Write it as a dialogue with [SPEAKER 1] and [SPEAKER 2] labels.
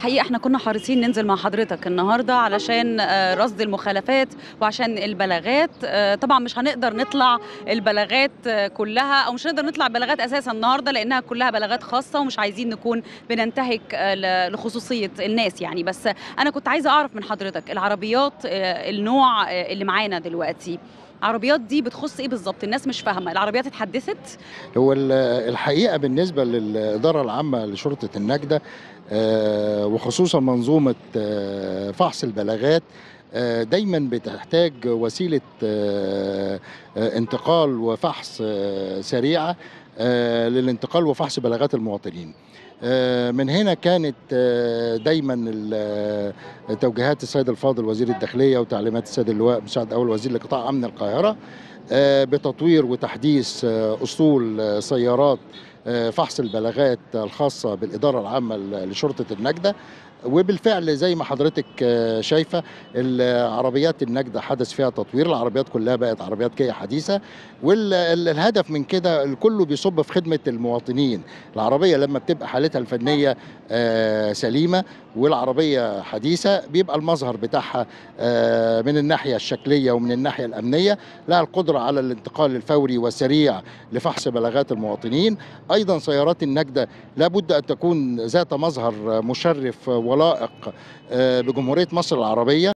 [SPEAKER 1] حقيقة احنا كنا حريصين ننزل مع حضرتك النهاردة علشان آه، رصد المخالفات وعشان البلاغات آه، طبعا مش هنقدر نطلع البلاغات آه، كلها او مش هنقدر نطلع بلاغات اساسا النهاردة لانها كلها بلاغات خاصة ومش عايزين نكون بننتهك آه، ل- لخصوصية الناس يعني بس انا كنت عايزة اعرف من حضرتك العربيات آه، النوع آه، اللي معانا دلوقتي العربيات دي بتخص ايه بالظبط الناس مش فاهمة العربيات اتحدثت
[SPEAKER 2] هو ال- الحقيقه بالنسبه للاداره العامه لشرطه النجده آه، وخصوصا منظومه آه، فحص البلاغات آه، دايما بتحتاج وسيله آه، آه، انتقال وفحص آه، سريعه آه، للانتقال وفحص بلاغات المواطنين آه، من هنا كانت آه، دايما ال- آه، توجيهات السيد الفاضل وزير الداخليه وتعليمات السيد اللواء مساعد اول وزير لقطاع امن القاهره آه، بتطوير وتحديث آه، اسطول آه، سيارات آه، فحص البلاغات الخاصه بالاداره العامه ل- لشرطه النجده وبالفعل زي ما حضرتك آه، شايفه العربيات النجده حدث فيها تطوير العربيات كلها بقت عربيات كيا حديثه والهدف من كده الكل بيصب في خدمه المواطنين العربيه لما بتبقى حالتها الفنيه آه، سليمه والعربيه حديثه بيبقى المظهر بتاعها آه، من الناحيه الشكليه ومن الناحيه الامنيه لها القدره على الانتقال الفوري والسريع لفحص بلاغات المواطنين ايضا سيارات النجده لابد ان تكون ذات مظهر مشرف ولائق آه، بجمهوريه مصر العربيه